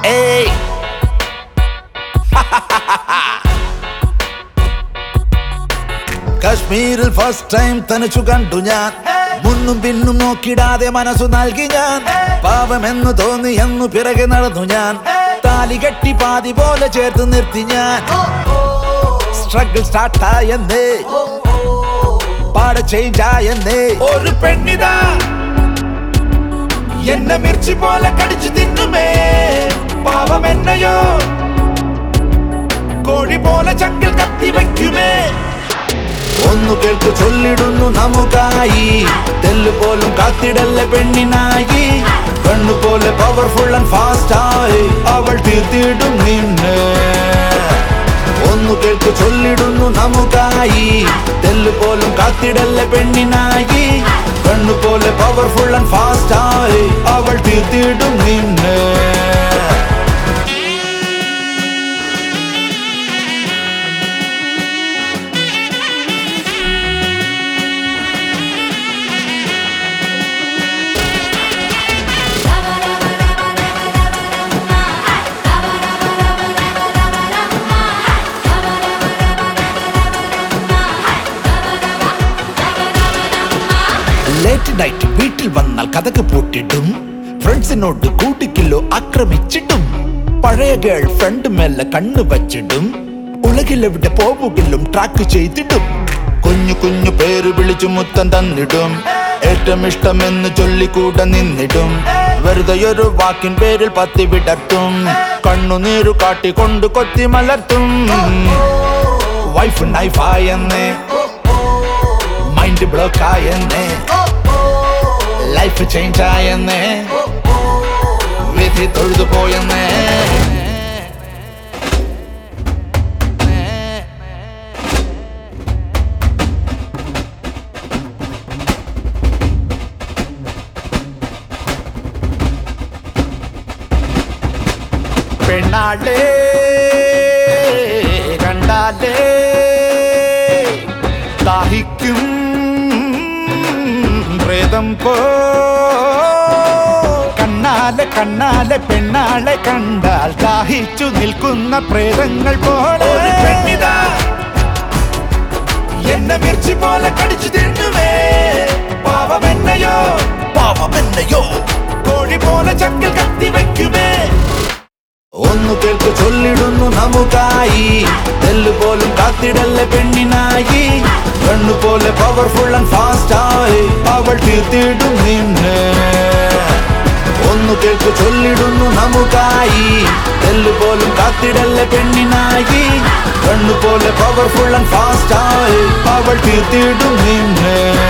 ഏയ് കശ്മീരിൽ first time തനിച്ചു കണ്ടു ഞാൻ മുന്നും പിന്നും നോക്കിടാതെ മനസ്സു നൽകി ഞാൻ പാവമെന്നു തോന്നി എന്നു പിറകെ നടന്നു ഞാൻ താലി കെട്ടി പാതി പോലെ ചേർത്ത് നിർത്തി ഞാൻ സ്ട്രഗിൾ സ്റ്റാർട്ടായെന്നേ പാടെ ചേഞ്ച് ആയെന്നേ ഒരു പെണ്ണിതാ എന്നെ മിർച്ചി പോലെ കടിച്ചു തിന്നുമേ പാവം എന്നയോ കോഴി പോലെ ചങ്കിൽ കത്തി വയ്ക്കുമേ ഒന്നു കേൾക്കു ചൊല്ലിടുന്നു നമുക്കായി തെല്ലു പോലും കാത്തിടല്ല പെണ്ണിനായി കണ്ണു പോലെ പവർഫുൾ ആൻഡ് ഫാസ്റ്റ് ആയി അവൾ തീർത്തിടും നിന്നെ ഒന്നു കേൾക്കു ചൊല്ലിടുന്നു നമുക്കായി തെല്ലു പോലും കാത്തിടല്ല പെണ്ണിനായി കണ്ണു പോലെ പവർഫുൾ ആൻഡ് ഫാസ്റ്റ് ആയി അവൾ തീർത്തിടും നിന്നെ ലേറ്റ് നൈറ്റ് വീട്ടിൽ വന്നാൽ കഥക്ക് പൂട്ടിടും ഫ്രണ്ട്സിനോട് കൂട്ടിക്കില്ലോ ആക്രമിച്ചിടും പഴയ ഗേൾ ഫ്രണ്ട് മേലെ കണ്ണു വച്ചിടും ഉലകിലെവിടെ പോവുകിലും ട്രാക്ക് ചെയ്തിടും കുഞ്ഞു കുഞ്ഞു പേര് വിളിച്ചു മുത്തം തന്നിടും ഏറ്റവും ഇഷ്ടമെന്ന് ചൊല്ലിക്കൂടെ നിന്നിടും വെറുതെ ഒരു വാക്കിൻ പേരിൽ പത്തി വിടർത്തും കണ്ണുനീരു കാട്ടിക്കൊണ്ട് കൊത്തി മലർത്തും വൈഫ് നൈഫായെന്നേ മൈൻഡ് ബ്ലോക്ക് ആയെന്നേ ലൈഫ് ചേഞ്ച് ആയെന്നേ വിധി തൊഴുതു പോയെന്നേ പെണ്ണാളേ കണ്ടാലേ ദാഹിക്കും പ്രേതം പോ കണ്ണാലെ കണ്ണാലെ പെണ്ണാളെ കണ്ടാൽ ദാഹിച്ചു നിൽക്കുന്ന പ്രേതങ്ങൾ പോലെ ഒരു പെണ്ണിതാ എന്നെ മിർച്ചി പോലെ കടിച്ചു തിന്നുവേ പാവമെന്നയോ പാവമെന്നയോ കോഴി പോലെ ചക്കിൽ കത്തി വയ്ക്കുമേ ഒന്നു കേൾക്കു ചൊല്ലിടുന്നു നമുക്കായി തെല്ലു പോലും കാത്തിടല്ല പെണ്ണിനായി കണ്ണു പോലെ പവർഫുൾ ആൻഡ് ഫാസ്റ്റ് ആയി അവൾ തീർത്തിടും നിന്നെ ഒന്നു കേൾക്കു ചൊല്ലിടുന്നു നമുക്കായി തെല്ലു പോലും കാത്തിടല്ല പെണ്ണിനായി കണ്ണു പോലെ പവർഫുൾ ആൻഡ് ഫാസ്റ്റ് ആയി അവൾ തീർത്തിടും നിന്നെ